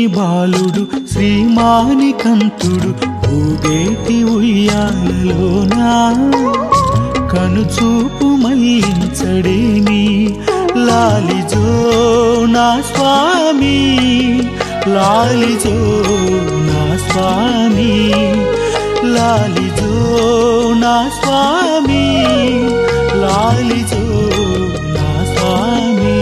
బాలుడు శ్రీమానికంతుడు ఊగేటి ఉయ్యాలలోనా కనుచూపు మళ్ళించడేమి లాలిజో నా స్వామి లాలిజో నా స్వామి లాలిజో నా స్వామి లాలిజో నా స్వామి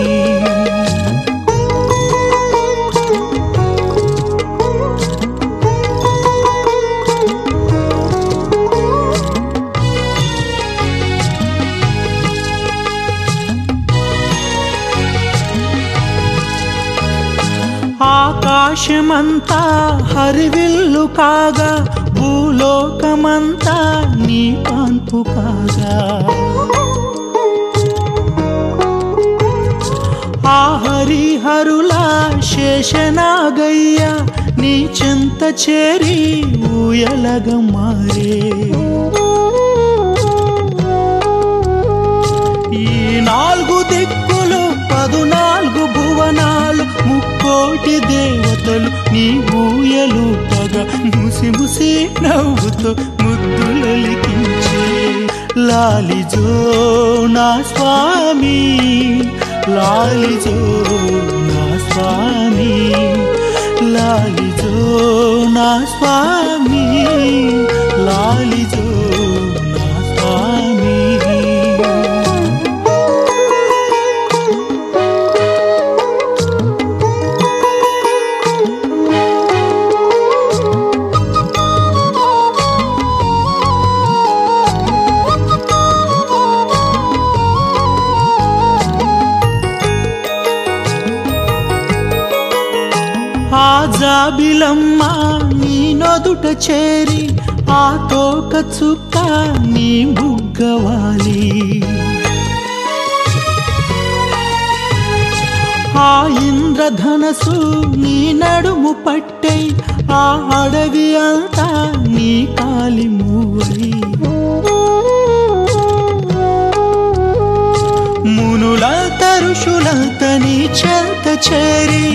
ఆకాశమంతా హరివిల్లు కాగా భూలోకమంతా నీ పాన్పు కాగా ఆ హరిహరులా శేషనాగయ్య నీ చెంత చేరి ఊయలగ మారే ఈ నాలుగు దిక్కులు పదునాలుగు భువనాలు ముక్కోటి దేవతలు నీ ఊయలు పగ ముసి ముసి నవ్వుతో ముద్దులలికించే లాలిజో నా స్వామి లాలిజో నా స్వామి లాలిజో నా స్వామి లాలిజో నా స్వామి ఆ జాబిలమ్మ నీ నొదుట చేరి ఆ తోక చుక్క నీ బుగ్గవాలి ఆ ఇంద్రధనసు నీ నడుము పట్టై ఆ అడవి అంతా నీ కాలి మూవై మునులంత ఋషులంత నీ చెంత చేరి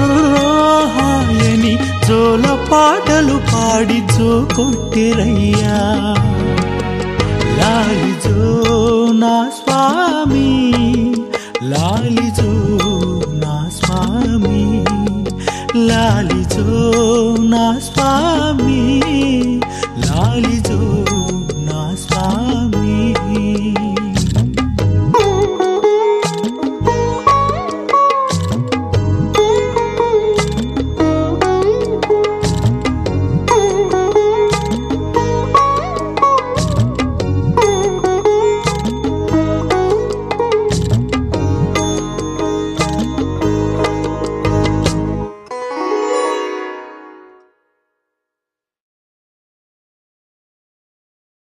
హాయని జోల పాటలు పాడి జో కొట్టిరయ్యా లాలి జో నా స్వ